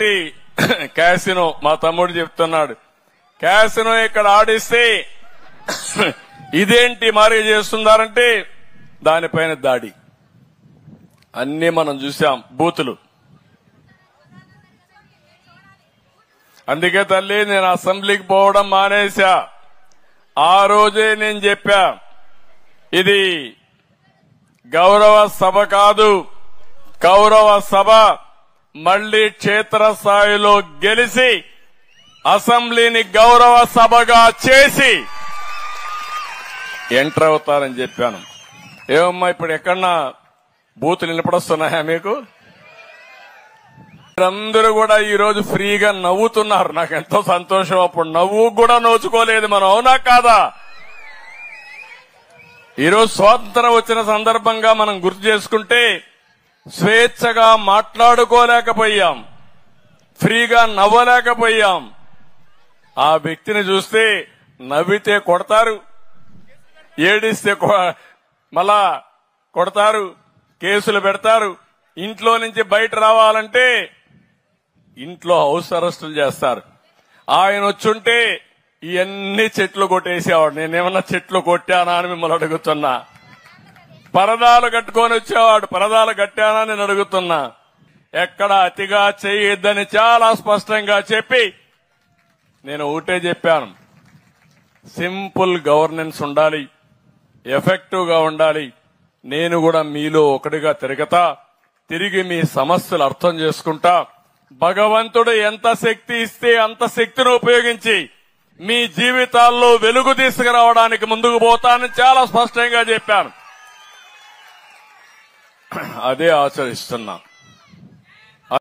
ఉన్నటువంటి క్యాసినో మా తమ్ముడు చెప్తున్నాడు క్యాసినో ఇక్కడ ఆడిస్తే ఇదేంటి మరి చేస్తున్నారంటే దానిపైన దాడి అన్ని మనం చూసాం బూతులు అందుకే తల్లి నేను అసెంబ్లీకి పోవడం మానేశా ఆ రోజే నేను చెప్పా ఇది గౌరవ సభ కాదు గౌరవ సభ మళ్లీ క్షేత్రస్థాయిలో గెలిచి అసెంబ్లీని గౌరవ సభగా చేసి ఎంటర్ అవుతారని చెప్పాను ఏమమ్మా ఇప్పుడు ఎక్కడన్నా బూతులు వినపడొస్తున్నాయా మీకు మీరందరూ కూడా ఈ రోజు ఫ్రీగా నవ్వుతున్నారు నాకు ఎంతో సంతోషం అప్పుడు నవ్వు కూడా నోచుకోలేదు మనం అవునా కాదా ఈరోజు స్వాతంత్రం వచ్చిన సందర్భంగా మనం గుర్తు చేసుకుంటే స్వేచ్ఛగా మాట్లాడుకోలేకపోయాం ఫ్రీగా నవ్వలేకపోయాం ఆ వ్యక్తిని చూస్తే నవ్వితే కొడతారు ఏడిస్తే కొ- మళ్ళా కొడతారు కేసులు పెడతారు ఇంట్లో నుంచి బయట రావాలంటే ఇంట్లో హౌస్ అరెస్టులు చేస్తారు ఆయన వచ్చుంటే ఇవన్నీ చెట్లు కొట్టేసేవాడు నేనేమన్నా చెట్లు కొట్టానా అని మిమ్మల్ని అడుగుతున్నా పరదాలు కట్టుకొని వచ్చేవాడు పరదాలు కట్టానా నేను అడుగుతున్నా ఎక్కడ అతిగా చేయొద్దని చాలా స్పష్టంగా చెప్పి నేను ఒకటే చెప్పాను సింపుల్ గవర్నెన్స్ ఉండాలి ఎఫెక్టివ్ గా ఉండాలి నేను కూడా మీలో ఒకటిగా తిరగతా తిరిగి మీ సమస్యలు అర్థం చేసుకుంటా భగవంతుడు ఎంత శక్తి ఇస్తే అంత శక్తిని ఉపయోగించి మీ జీవితాల్లో వెలుగు తీసుకురావడానికి ముందుకు పోతానని చాలా స్పష్టంగా చెప్పాను అదే ఆచరిస్తున్నా